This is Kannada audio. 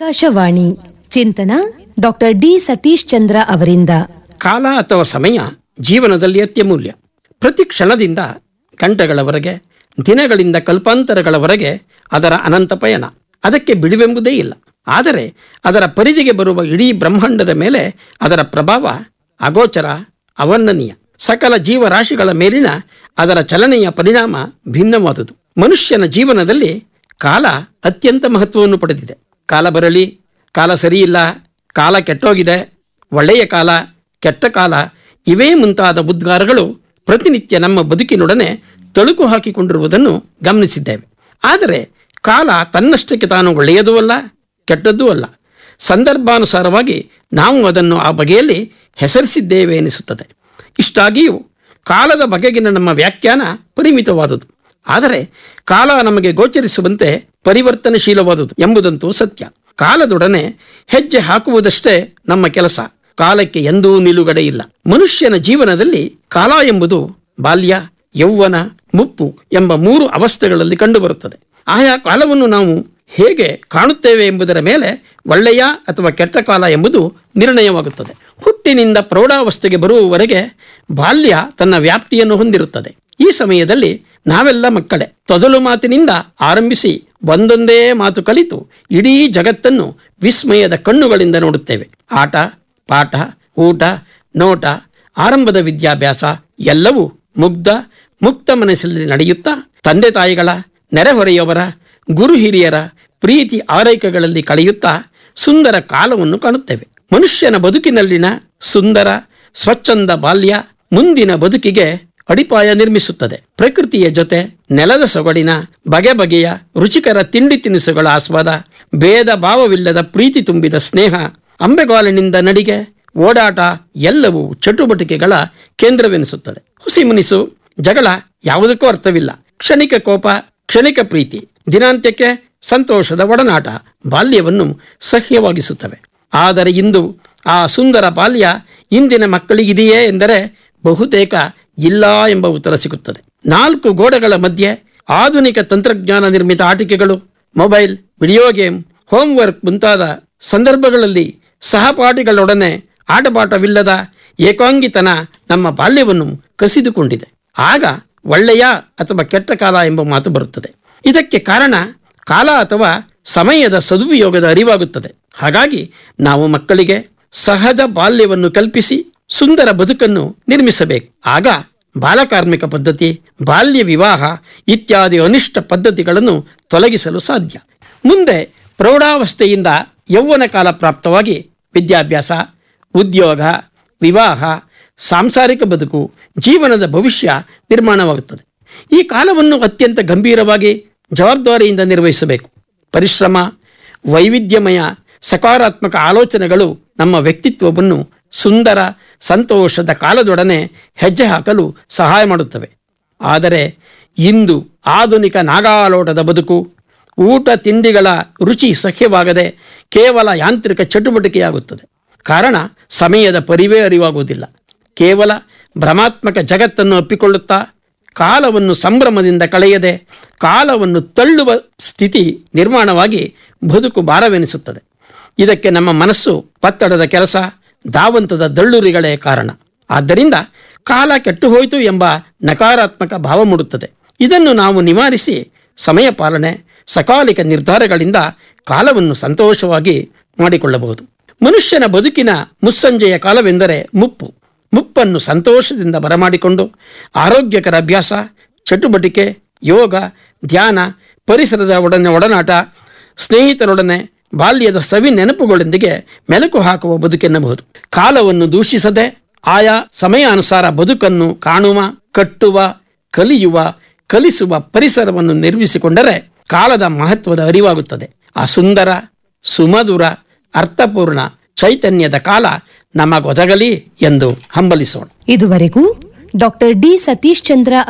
ಆಕಾಶವಾಣಿ ಚಿಂತನ ಡಾಕ್ಟರ್ ಡಿ ಸತೀಶ್ ಚಂದ್ರ ಅವರಿಂದ ಕಾಲ ಅಥವಾ ಸಮಯ ಜೀವನದಲ್ಲಿ ಅತ್ಯಮೂಲ್ಯ ಪ್ರತಿ ಕ್ಷಣದಿಂದ ಗಂಟೆಗಳವರೆಗೆ ದಿನಗಳಿಂದ ಕಲ್ಪಾಂತರಗಳವರೆಗೆ ಅದರ ಅನಂತ ಪಯಣ ಅದಕ್ಕೆ ಬಿಡುವೆಂಬುದೇ ಇಲ್ಲ ಆದರೆ ಅದರ ಪರಿಧಿಗೆ ಬರುವ ಇಡೀ ಬ್ರಹ್ಮಾಂಡದ ಮೇಲೆ ಅದರ ಪ್ರಭಾವ ಅಗೋಚರ ಅವರ್ಣನೀಯ ಸಕಲ ಜೀವರಾಶಿಗಳ ಮೇಲಿನ ಅದರ ಚಲನೆಯ ಪರಿಣಾಮ ಭಿನ್ನವಾದುದು ಮನುಷ್ಯನ ಜೀವನದಲ್ಲಿ ಕಾಲ ಅತ್ಯಂತ ಮಹತ್ವವನ್ನು ಪಡೆದಿದೆ ಕಾಲ ಬರಲಿ ಕಾಲ ಸರಿಯಿಲ್ಲ ಕಾಲ ಕೆಟ್ಟೋಗಿದೆ ಒಳ್ಳೆಯ ಕಾಲ ಕೆಟ್ಟ ಕಾಲ ಇವೇ ಮುಂತಾದ ಉದ್ಗಾರಗಳು ಪ್ರತಿನಿತ್ಯ ನಮ್ಮ ಬದುಕಿನೊಡನೆ ತಳುಕು ಹಾಕಿಕೊಂಡಿರುವುದನ್ನು ಗಮನಿಸಿದ್ದೇವೆ ಆದರೆ ಕಾಲ ತನ್ನಷ್ಟಕ್ಕೆ ತಾನು ಒಳ್ಳೆಯದೂ ಅಲ್ಲ ಕೆಟ್ಟದ್ದೂ ಅಲ್ಲ ಸಂದರ್ಭಾನುಸಾರವಾಗಿ ನಾವು ಅದನ್ನು ಆ ಬಗೆಯಲ್ಲಿ ಹೆಸರಿಸಿದ್ದೇವೆ ಎನಿಸುತ್ತದೆ ಇಷ್ಟಾಗಿಯೂ ಕಾಲದ ಬಗೆಗಿನ ನಮ್ಮ ವ್ಯಾಖ್ಯಾನ ಪರಿಮಿತವಾದುದು ಆದರೆ ಕಾಲ ನಮಗೆ ಗೋಚರಿಸುವಂತೆ ಪರಿವರ್ತನಶೀಲವಾದುದು ಎಂಬುದಂತೂ ಸತ್ಯ ಕಾಲದೊಡನೆ ಹೆಜ್ಜೆ ಹಾಕುವುದಷ್ಟೇ ನಮ್ಮ ಕೆಲಸ ಕಾಲಕ್ಕೆ ಎಂದೂ ನಿಲುಗಡೆ ಇಲ್ಲ ಮನುಷ್ಯನ ಜೀವನದಲ್ಲಿ ಕಾಲ ಎಂಬುದು ಬಾಲ್ಯ ಯೌವನ ಮುಪ್ಪು ಎಂಬ ಮೂರು ಅವಸ್ಥೆಗಳಲ್ಲಿ ಕಂಡುಬರುತ್ತದೆ ಆಯಾ ಕಾಲವನ್ನು ನಾವು ಹೇಗೆ ಕಾಣುತ್ತೇವೆ ಎಂಬುದರ ಮೇಲೆ ಒಳ್ಳೆಯ ಅಥವಾ ಕೆಟ್ಟ ಕಾಲ ಎಂಬುದು ನಿರ್ಣಯವಾಗುತ್ತದೆ ಹುಟ್ಟಿನಿಂದ ಪ್ರೌಢಾವಸ್ಥೆಗೆ ಬರುವವರೆಗೆ ಬಾಲ್ಯ ತನ್ನ ವ್ಯಾಪ್ತಿಯನ್ನು ಹೊಂದಿರುತ್ತದೆ ಈ ಸಮಯದಲ್ಲಿ ನಾವೆಲ್ಲ ಮಕ್ಕಳೇ ತೊದಲು ಮಾತಿನಿಂದ ಆರಂಭಿಸಿ ಒಂದೊಂದೇ ಮಾತು ಕಲಿತು ಇಡೀ ಜಗತ್ತನ್ನು ವಿಸ್ಮಯದ ಕಣ್ಣುಗಳಿಂದ ನೋಡುತ್ತೇವೆ ಆಟ ಪಾಠ ಊಟ ನೋಟ ಆರಂಭದ ವಿದ್ಯಾಭ್ಯಾಸ ಎಲ್ಲವೂ ಮುಗ್ಧ ಮುಕ್ತ ಮನಸ್ಸಲ್ಲಿ ನಡೆಯುತ್ತಾ ತಂದೆ ತಾಯಿಗಳ ನೆರೆಹೊರೆಯವರ ಗುರು ಹಿರಿಯರ ಪ್ರೀತಿ ಆರೈಕೆಗಳಲ್ಲಿ ಕಳೆಯುತ್ತಾ ಸುಂದರ ಕಾಲವನ್ನು ಕಾಣುತ್ತೇವೆ ಮನುಷ್ಯನ ಬದುಕಿನಲ್ಲಿನ ಸುಂದರ ಸ್ವಚ್ಛಂದ ಬಾಲ್ಯ ಮುಂದಿನ ಬದುಕಿಗೆ ಅಡಿಪಾಯ ನಿರ್ಮಿಸುತ್ತದೆ ಪ್ರಕೃತಿಯ ಜೊತೆ ನೆಲದ ಸೊಗಡಿನ ಬಗೆ ಬಗೆಯ ರುಚಿಕರ ತಿಂಡಿ ತಿನಿಸುಗಳ ಆಸ್ವಾದ ಭೇದ ಭಾವವಿಲ್ಲದ ಪ್ರೀತಿ ತುಂಬಿದ ಸ್ನೇಹ ಅಂಬೆಗಾಲಿನಿಂದ ನಡಿಗೆ ಓಡಾಟ ಎಲ್ಲವೂ ಚಟುವಟಿಕೆಗಳ ಕೇಂದ್ರವೆನಿಸುತ್ತದೆ ಹುಸಿ ಮುನಿಸು ಜಗಳ ಯಾವುದಕ್ಕೂ ಅರ್ಥವಿಲ್ಲ ಕ್ಷಣಿಕ ಕೋಪ ಕ್ಷಣಿಕ ಪ್ರೀತಿ ದಿನಾಂತ್ಯಕ್ಕೆ ಸಂತೋಷದ ಒಡನಾಟ ಬಾಲ್ಯವನ್ನು ಸಹ್ಯವಾಗಿಸುತ್ತವೆ ಆದರೆ ಇಂದು ಆ ಸುಂದರ ಬಾಲ್ಯ ಇಂದಿನ ಮಕ್ಕಳಿಗಿದೆಯೇ ಎಂದರೆ ಬಹುತೇಕ ಇಲ್ಲ ಎಂಬ ಉತ್ತರ ಸಿಗುತ್ತದೆ ನಾಲ್ಕು ಗೋಡೆಗಳ ಮಧ್ಯೆ ಆಧುನಿಕ ತಂತ್ರಜ್ಞಾನ ನಿರ್ಮಿತ ಆಟಿಕೆಗಳು ಮೊಬೈಲ್ ವಿಡಿಯೋ ಗೇಮ್ ಹೋಂವರ್ಕ್ ಮುಂತಾದ ಸಂದರ್ಭಗಳಲ್ಲಿ ಸಹಪಾಠಿಗಳೊಡನೆ ಆಟಪಾಠವಿಲ್ಲದ ಏಕಾಂಗಿತನ ನಮ್ಮ ಬಾಲ್ಯವನ್ನು ಕಸಿದುಕೊಂಡಿದೆ ಆಗ ಒಳ್ಳೆಯ ಅಥವಾ ಕೆಟ್ಟ ಕಾಲ ಎಂಬ ಮಾತು ಬರುತ್ತದೆ ಇದಕ್ಕೆ ಕಾರಣ ಕಾಲ ಅಥವಾ ಸಮಯದ ಸದುಪಯೋಗದ ಅರಿವಾಗುತ್ತದೆ ಹಾಗಾಗಿ ನಾವು ಮಕ್ಕಳಿಗೆ ಸಹಜ ಬಾಲ್ಯವನ್ನು ಕಲ್ಪಿಸಿ ಸುಂದರ ಬದುಕನ್ನು ನಿರ್ಮಿಸಬೇಕು ಆಗ ಬಾಲಕಾರ್ಮಿಕ ಪದ್ಧತಿ ಬಾಲ್ಯ ವಿವಾಹ ಇತ್ಯಾದಿ ಅನಿಷ್ಟ ಪದ್ಧತಿಗಳನ್ನು ತೊಲಗಿಸಲು ಸಾಧ್ಯ ಮುಂದೆ ಪ್ರೌಢಾವಸ್ಥೆಯಿಂದ ಯೌವನ ಕಾಲ ಪ್ರಾಪ್ತವಾಗಿ ವಿದ್ಯಾಭ್ಯಾಸ ಉದ್ಯೋಗ ವಿವಾಹ ಸಾಂಸಾರಿಕ ಬದುಕು ಜೀವನದ ಭವಿಷ್ಯ ನಿರ್ಮಾಣವಾಗುತ್ತದೆ ಈ ಕಾಲವನ್ನು ಅತ್ಯಂತ ಗಂಭೀರವಾಗಿ ಜವಾಬ್ದಾರಿಯಿಂದ ನಿರ್ವಹಿಸಬೇಕು ಪರಿಶ್ರಮ ವೈವಿಧ್ಯಮಯ ಸಕಾರಾತ್ಮಕ ಆಲೋಚನೆಗಳು ನಮ್ಮ ವ್ಯಕ್ತಿತ್ವವನ್ನು ಸುಂದರ ಸಂತೋಷದ ಕಾಲದೊಡನೆ ಹೆಜ್ಜೆ ಹಾಕಲು ಸಹಾಯ ಮಾಡುತ್ತವೆ ಆದರೆ ಇಂದು ಆಧುನಿಕ ನಾಗಾಲೋಟದ ಬದುಕು ಊಟ ತಿಂಡಿಗಳ ರುಚಿ ಸಖ್ಯವಾಗದೆ ಕೇವಲ ಯಾಂತ್ರಿಕ ಚಟುವಟಿಕೆಯಾಗುತ್ತದೆ ಕಾರಣ ಸಮಯದ ಪರಿವೇ ಅರಿವಾಗುವುದಿಲ್ಲ ಕೇವಲ ಭ್ರಮಾತ್ಮಕ ಜಗತ್ತನ್ನು ಅಪ್ಪಿಕೊಳ್ಳುತ್ತಾ ಕಾಲವನ್ನು ಸಂಭ್ರಮದಿಂದ ಕಳೆಯದೆ ಕಾಲವನ್ನು ತಳ್ಳುವ ಸ್ಥಿತಿ ನಿರ್ಮಾಣವಾಗಿ ಬದುಕು ಭಾರವೆನಿಸುತ್ತದೆ ಇದಕ್ಕೆ ನಮ್ಮ ಮನಸ್ಸು ಒತ್ತಡದ ಕೆಲಸ ಧಾವಂತದ ದಳ್ಳುರಿಗಳೇ ಕಾರಣ ಆದ್ದರಿಂದ ಕಾಲ ಕೆಟ್ಟು ಹೋಯಿತು ಎಂಬ ನಕಾರಾತ್ಮಕ ಭಾವ ಮೂಡುತ್ತದೆ ಇದನ್ನು ನಾವು ನಿವಾರಿಸಿ ಸಮಯ ಪಾಲನೆ ಸಕಾಲಿಕ ನಿರ್ಧಾರಗಳಿಂದ ಕಾಲವನ್ನು ಸಂತೋಷವಾಗಿ ಮಾಡಿಕೊಳ್ಳಬಹುದು ಮನುಷ್ಯನ ಬದುಕಿನ ಮುಸ್ಸಂಜೆಯ ಕಾಲವೆಂದರೆ ಮುಪ್ಪು ಮುಪ್ಪನ್ನು ಸಂತೋಷದಿಂದ ಬರಮಾಡಿಕೊಂಡು ಆರೋಗ್ಯಕರ ಅಭ್ಯಾಸ ಚಟುವಟಿಕೆ ಯೋಗ ಧ್ಯಾನ ಪರಿಸರದ ಒಡನೆ ಒಡನಾಟ ಸ್ನೇಹಿತರೊಡನೆ ಬಾಲ್ಯದ ಸವಿ ನೆನಪುಗಳೊಂದಿಗೆ ಮೆಲುಕು ಹಾಕುವ ಬದುಕೆನ್ನಬಹುದು ಕಾಲವನ್ನು ದೂಷಿಸದೆ ಆಯಾ ಸಮಯಾನುಸಾರ ಬದುಕನ್ನು ಕಾಣುವ ಕಟ್ಟುವ ಕಲಿಯುವ ಕಲಿಸುವ ಪರಿಸರವನ್ನು ನಿರ್ಮಿಸಿಕೊಂಡರೆ ಕಾಲದ ಮಹತ್ವದ ಅರಿವಾಗುತ್ತದೆ ಆ ಸುಂದರ ಸುಮಧುರ ಅರ್ಥಪೂರ್ಣ ಚೈತನ್ಯದ ಕಾಲ ನಮಗೊದಗಲಿ ಎಂದು ಹಂಬಲಿಸೋಣ ಇದುವರೆಗೂ ಡಾಕ್ಟರ್ ಡಿ ಸತೀಶ್ ಚಂದ್ರ